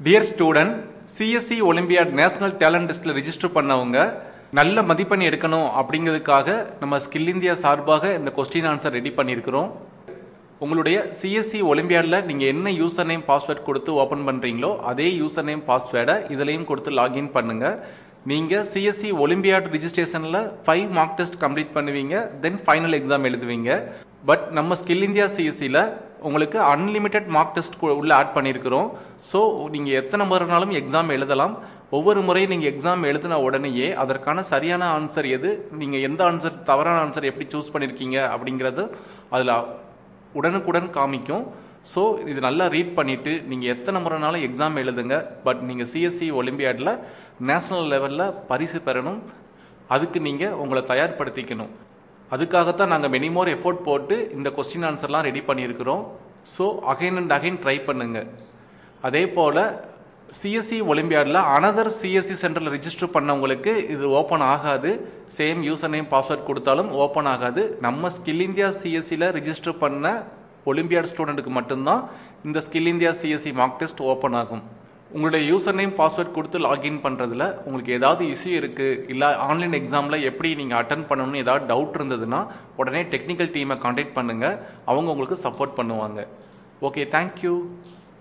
dear student CSC olympiad national talent டெஸ்ட்டில் register பண்ணவங்க நல்ல மதிப்பெண் எடுக்கணும் அப்படிங்கிறதுக்காக நம்ம ஸ்கில் இந்தியா சார்பாக இந்த கொஸ்டின் ஆன்சர் ரெடி பண்ணியிருக்கிறோம் உங்களுடைய சிஎஸ்சி ஒலிம்பியாடில் நீங்கள் என்ன யூசர் நேம் பாஸ்வேர்ட் கொடுத்து ஓப்பன் பண்ணுறீங்களோ அதே யூசர் நேம் பாஸ்வேர்டை இதுலேயும் கொடுத்து லாகின் பண்ணுங்கள் நீங்கள் சிஎஸ்சி ஒலிம்பியாட் ரிஜிஸ்ட்ரேஷனில் ஃபைவ் மார்க் டெஸ்ட் கம்ப்ளீட் பண்ணுவீங்க தென் ஃபைனல் எக்ஸாம் எழுதுவீங்க பட் நம்ம ஸ்கில் இந்தியா சிஎஸ்சியில் உங்களுக்கு அன்லிமிட்டெட் மார்க் டெஸ்ட் உள்ள ஆட் பண்ணியிருக்கிறோம் ஸோ நீங்கள் எத்தனை முறைனாலும் எக்ஸாம் எழுதலாம் ஒவ்வொரு முறையும் நீங்கள் எக்ஸாம் எழுதின உடனேயே அதற்கான சரியான ஆன்சர் எது நீங்கள் எந்த ஆன்சர் தவறான ஆன்சர் எப்படி சூஸ் பண்ணியிருக்கீங்க அப்படிங்கிறது அதில் உடனுக்குடன் காமிக்கும் ஸோ இது நல்லா ரீட் பண்ணிவிட்டு நீங்கள் எத்தனை முறைனாலும் எக்ஸாம் எழுதுங்க பட் நீங்கள் சிஎஸ்சி ஒலிம்பியாடில் நேஷனல் லெவலில் பரிசு பெறணும் அதுக்கு நீங்கள் உங்களை தயார்படுத்திக்கணும் அதுக்காகத்தான் நாங்கள் மெனிமோர் எஃபோர்ட் போட்டு இந்த கொஸ்டின் ஆன்சர்லாம் ரெடி பண்ணியிருக்கிறோம் so again and again try பண்ணுங்க அதே போல் சிஎஸ்சி ஒலிம்பியாடில் அனதர் சிஎஸ்சி சென்டரில் ரிஜிஸ்டர் பண்ணவங்களுக்கு இது ஓப்பன் ஆகாது சேம் யூசர் நேம் பாஸ்வேர்ட் கொடுத்தாலும் ஓப்பன் ஆகாது நம்ம ஸ்கில் இந்தியா சிஎஸ்சியில் ரிஜிஸ்டர் பண்ண ஒலிம்பியாட் ஸ்டூடெண்ட்டுக்கு மட்டும்தான் இந்த skill India CSC mark test open ஆகும் உங்களுடைய யூசர் நேம் பாஸ்வேர்ட் கொடுத்து லாகின் பண்ணுறதுல உங்களுக்கு ஏதாவது இஷ்யூ இருக்குது இல்லை ஆன்லைன் எக்ஸாமில் எப்படி நீங்கள் அட்டன் பண்ணணும்னு ஏதாவது டவுட் இருந்ததுன்னா உடனே டெக்னிக்கல் டீமை காண்டாக்ட் பண்ணுங்கள் அவங்க உங்களுக்கு சப்போர்ட் பண்ணுவாங்க ஓகே தேங்க்யூ